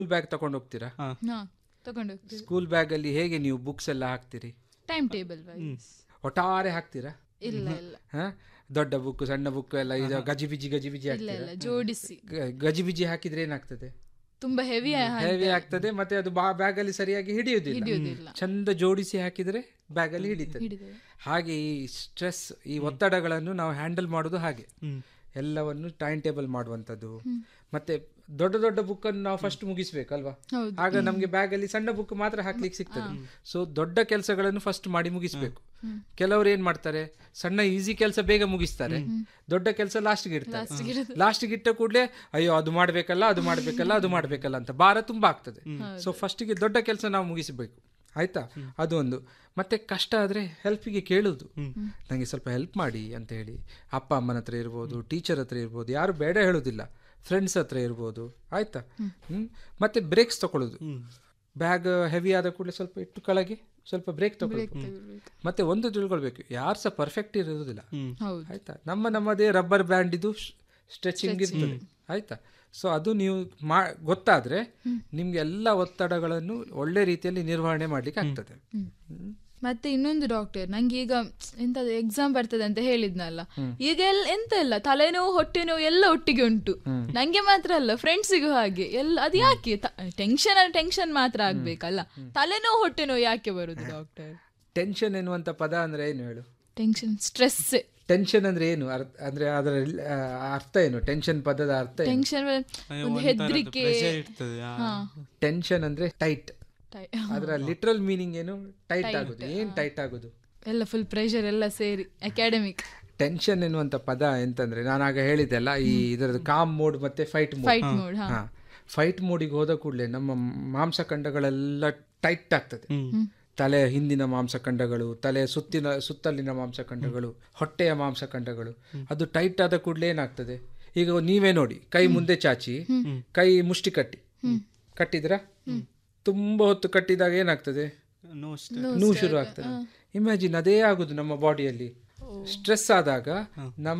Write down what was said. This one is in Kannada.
ಬ್ಯಾಗ್ ತಗೊಂಡು ಹೋಗ್ತೀರಾ ಹಾ ತಗೊಂಡು ಹೋಗ್ತೀವಿ ಸ್ಕೂಲ್ ಬ್ಯಾಗ್ ಅಲ್ಲಿ ಹೇಗೆ ನೀವು ಬುಕ್ಸ್ ಎಲ್ಲ ಹಾಕ್ತೀರಿ ಟೈಮ್ ಟೇಬಲ್ ವೈಸ್ ಒಟ್ಟಾರೆ ಹಾಕ್ತೀರಾ ಇಲ್ಲ ಇಲ್ಲ ಹಾ ದೊಡ್ಡ ಬುಕ್ ಸಣ್ಣ ಬುಕ್ ಎಲ್ಲ ಇದು ಗಜಿಬಿಜಿ ಗಜಿಬಿಜಿ ಇಲ್ಲ ಹಾಕ್ತೀರಾ ಇಲ್ಲ ಜೋಡಿಸಿ ಗ- ಗಜಿಬಿಜಿ ಹಾಕಿದ್ರೆ ಏನಾಗ್ತದೆ ತುಂಬಾ ಹೆವಿ ಹೆವಿ ಆಗ್ತದೆ ಮತ್ತೆ ಅದು ಬ್ಯಾಗ್ ಅಲ್ಲಿ ಸರಿಯಾಗಿ ಹಿಡಿಯುವುದಿಲ್ಲ ಹಿಡಿಯೋದಿಲ್ಲ ಚಂದ ಜೋಡಿಸಿ ಹಾಕಿದ್ರೆ ಬ್ಯಾಗ್ ಅಲ್ಲಿ ಹಿಡಿತದೆ ಹಿಡಿತದೆ ಹಾಗೆ ಈ ಸ್ಟ್ರೆಸ್ ಈ ಒತ್ತಡಗಳನ್ನು ನಾವು ಹ್ಯಾಂಡಲ್ ಮಾಡೋದು ಹಾಗೆ ಎಲ್ಲವನ್ನು ಟೈಮ್ ಟೇಬಲ್ ಮಾಡುವಂಥದ್ದು ಮತ್ತೆ ದೊಡ್ಡ ದೊಡ್ಡ ಬುಕ್ ಅನ್ನು ನಾವು ಫಸ್ಟ್ ಮುಗಿಸ್ಬೇಕಲ್ವಾ ಹೌದು ಆಗ ನಮಗೆ ಬ್ಯಾಗ್ ಅಲ್ಲಿ ಸಣ್ಣ ಬುಕ್ ಮಾತ್ರ ಹಾಕ್ಲಿಕ್ಕೆ ಸಿಗ್ತದೆ ಸೊ ದೊಡ್ಡ ಕೆಲಸಗಳನ್ನು ಫಸ್ಟ್ ಮಾಡಿ ಮುಗಿಸ್ಬೇಕು ಕೆಲವರು ಏನ್ ಮಾಡ್ತಾರೆ ಸಣ್ಣ ಈಸಿ ಕೆಲಸ ಬೇಗ ಮುಗಿಸ್ತಾರೆ ದೊಡ್ಡ ಕೆಲಸ ಲಾಸ್ಟ್ಗೆ ಇಡ್ತಾರೆ ಇರುತ್ತೆ. ಲಾಸ್ಟ್ಗೆ ಇಟ್ಟ ಕೂಡಲೇ ಅಯ್ಯೋ ಅದು ಮಾಡ್ಬೇಕಲ್ಲ ಅದು ಮಾಡ್ಬೇಕಲ್ಲ ಅದು ಮಾಡ್ಬೇಕಲ್ಲ ಅಂತ ಭಾರ ತುಂಬಾ ಆಗ್ತದೆ ಸೊ ಫಸ್ಟಿಗೆ ದೊಡ್ಡ ಕೆಲಸ ನಾವು ಮುಗಿಸಬೇಕು ಆಯ್ತಾ ಅದು ಒಂದು ಮತ್ತೆ ಕಷ್ಟ ಆದ್ರೆ ಹೆಲ್ಪಿಗೆ ಕೇಳುದು ನನಗೆ ಸ್ವಲ್ಪ ಹೆಲ್ಪ್ ಮಾಡಿ ಅಂತ ಹೇಳಿ ಅಪ್ಪ ಅಮ್ಮನ ಹತ್ರ ಇರ್ಬೋದು ಟೀಚರ್ ಹತ್ರ ಇರ್ಬೋದು ಯಾರು ಬೇಡ ಹೇಳುದಿಲ್ಲ ಫ್ರೆಂಡ್ಸ್ ಹತ್ರ ಇರ್ಬೋದು ಆಯ್ತಾ ಹ್ಮ್ ಮತ್ತೆ ಬ್ರೇಕ್ಸ್ ತಗೊಳ್ಳೋದು ಬ್ಯಾಗ್ ಹೆವಿ ಆದ ಕೂಡಲೇ ಸ್ವಲ್ಪ ಇಟ್ಟು ಕೆಳಗೆ ಸ್ವಲ್ಪ ಬ್ರೇಕ್ ತಗೊಳ್ಬೇಕು ತೆಗಿಬೇಕು. ಮತ್ತೆ ಒಂದು ತಿಳ್ಕೊಳ್ಬೇಕು ಯಾರು ಸಹ ಪರ್ಫೆಕ್ಟ್ ಇರೋದಿಲ್ಲ ಹೌದು ಆಯ್ತಾ ನಮ್ಮ ನಮ್ಮದೇ ರಬ್ಬರ್ ಬ್ಯಾಂಡ್ ಇದು ಸ್ಟ್ರೆಚಿಂಗ್ ಇರ್ತದೆ ಆಯ್ತಾ ಸೊ ಅದು ನೀವು ಮಾ ಗೊತ್ತಾದ್ರೆ ನಿಮ್ಗೆ ಎಲ್ಲ ಒತ್ತಡಗಳನ್ನು ಒಳ್ಳೆ ರೀತಿಯಲ್ಲಿ ನಿರ್ವಹಣೆ ಮಾಡ್ಲಿಕ್ಕೆ ಆಗ್ತದೆ ಹ್ಮ್. ಮತ್ತೆ ಇನ್ನೊಂದು ಡಾಕ್ಟರ್ ನಂಗೆ ಈಗ ಎಂತದ ಎಕ್ಸಾಮ್ ಬರ್ತದೆ ಅಂತ ಹೇಳಿದ್ನಲ್ಲ ಈಗ ಎಲ್ಲ ಎಂತ ಇಲ್ಲ ತಲೆನೋವು ಹೊಟ್ಟೆ ನೋವು ಎಲ್ಲ ಒಟ್ಟಿಗೆ ಉಂಟು ನಂಗೆ ಮಾತ್ರ ಅಲ್ಲ ಫ್ರೆಂಡ್ಸಿಗೂ ಹಾಗೆ ಎಲ್ಲ ಅದು ಯಾಕೆ ಟೆನ್ಷನ್ ಟೆನ್ಷನ್ ಮಾತ್ರ ಆಗ್ಬೇಕಲ್ಲ ತಲೆನೋವು ಹೊಟ್ಟೆ ನೋವು ಯಾಕೆ ಬರುದು ಡಾಕ್ಟರ್ ಟೆನ್ಷನ್ ಎನ್ನುವಂತ ಪದ ಅಂದ್ರೆ ಏನು ಹೇಳು ಟೆನ್ಷನ್ ಸ್ಟ್ರೆಸ್ ಟೆನ್ಷನ್ ಅಂದ್ರೆ ಏನು ಅರ್ಥ ಅಂದ್ರೆ ಅದರ ಆ, ಅರ್ಥ ಏನು ಟೆನ್ಷನ್ ಪದದ ಅರ್ಥ ಏನು ಟೆನ್ಷನ್ ಒಂದು ಹೆದರಿಕೆ ಇರ್ತದೆ ಆ, ಹಾ ಟೆನ್ಷನ್ ಅಂದ್ರೆ ಟೈಟ್ ಟೈ- ಅದರ ಲಿಟ್ರಲ್ ಮೀನಿಂಗ್ ಏನು ಟೈಟ್ ಆಗುದು ಏನ್ ಟೈಟ್ ಆಗುದು ಎಲ್ಲ ಫುಲ್ ಪ್ರೆಷರ್ ಎಲ್ಲ ಸೇರಿ ಅಕಾಡೆಮಿಕ್ ಟೆನ್ಷನ್ ಎನ್ನುವಂತ ಪದ ಎಂತಂದ್ರೆ ನಾನು ಆಗ ಹೇಳಿದೆ ಅಲ್ಲ ಈ ಇದರದ್ದು ಕಾಮ್ ಮೋಡ್ ಮತ್ತೆ ಫೈಟ್ ಮೋಡ್ ಫೈಟ್ ಮೋಡ್ ಹಾ ಹಾ ಫೈಟ್ ಮೋಡಿಗೆ ಹೋದ ಕೂಡಲೇ ನಮ್ಮ ಮಾಂಸಖಂಡಗಳೆಲ್ಲ ಟೈಟ್ ಆಗ್ತದೆ ತಲೆ ಹಿಂದಿನ ಮಾಂಸಖಂಡಗಳು ತಲೆ ಸುತ್ತಿನ ಸುತ್ತಲಿನ ಮಾಂಸಖಂಡಗಳು ಹೊಟ್ಟೆಯ ಮಾಂಸಖಂಡಗಳು ಅದು ಟೈಟ್ ಆದ ಕೂಡಲೇ ಏನಾಗ್ತದೆ ಈಗ ನೀವೇ ನೋಡಿ ಕೈ ಮುಂದೆ ಚಾಚಿ ಕೈ ಮುಷ್ಟಿ ಕಟ್ಟಿ ಕಟ್ಟಿದ್ರ ತುಂಬಾ ಹೊತ್ತು ಕಟ್ಟಿದಾಗ ಏನಾಗ್ತದೆ ನೋವು ಅಷ್ಟೇ. ನೋವು ಶುರು ಆಗ್ತದೆ ಇಮ್ಯಾಜಿನ್ ಅದೇ ಆಗುದು ನಮ್ಮ ಬಾಡಿಯಲ್ಲಿ ಸ್ಟ್ರೆಸ್ ಆದಾಗ ನಮ್ಮ